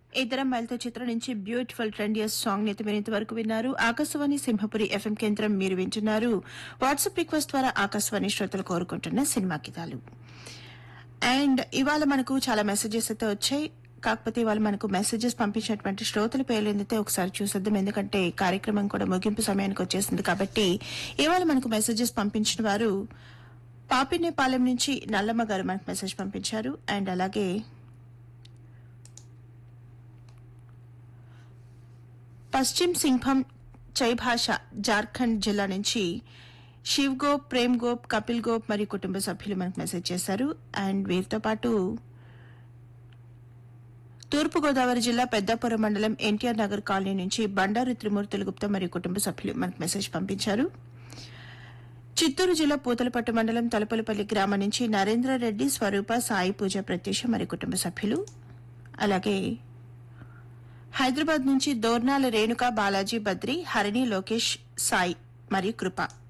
ఇద్దరం మైల్తో చిత్రం నుంచి బ్యూటిఫుల్ ట్రెండియస్ సాంగ్ ని మీరు ఇంతవరకు విన్నారు ఆకాశవాణి సింహపురి ఎఫ్ఎం కేంద్రం మీరు వింటున్నారు వాట్సాప్ రిక్వెస్ట్ ద్వారా ఆకాశవాణి శ్రోతలు కోరుకుంటున్న సినిమా గీతాలు అండ్ ఇవాళ మనకు చాలా మెసేజెస్ అయితే వచ్చాయి కాకపోతే ఇవాళ మనకు మెసేజెస్ పంపించినటువంటి శ్రోతల పేర్లు ఏంటంటే ఒకసారి చూసేద్దాం ఎందుకంటే కార్యక్రమం కూడా ముగింపు సమయానికి వచ్చేసింది కాబట్టి ఇవాళ మనకు మెసేజెస్ పంపించిన వారు పాపినేపాలెం నుంచి నల్లమ్మ గారు మనకు మెసేజ్ పంపించారు అండ్ అలాగే పశ్చిమ్ సింఘం చైభాష జార్ఖండ్ జిల్లా నుంచి శివ్ గోప్ ప్రేమ్ గోప్ కపిల్ గోప్ మరియు కుటుంబ సభ్యులు మనకు మెసేజ్ చేశారు అండ్ వీరితో పాటు తూర్పుగోదావరి జిల్లా పెద్దాపురం మండలం ఎన్టీఆర్ నగర్ కాలనీ నుంచి బండారు త్రిమూర్తుల గుప్తా మరియు కుటుంబ సభ్యులు మనకు మెసేజ్ పంపించారు చిత్తూరు జిల్లా పూతలపట్టు మండలం తలపలపల్లి గ్రామం నుంచి నరేంద్రారెడ్డి స్వరూప సాయి పూజ ప్రత్యూష మరియు కుటుంబ సభ్యులు అలాగే హైదరాబాద్ నుంచి దోర్నాల రేణుక బాలాజీ బద్రి హరిణి లోకేష్ సాయి మరియు కృప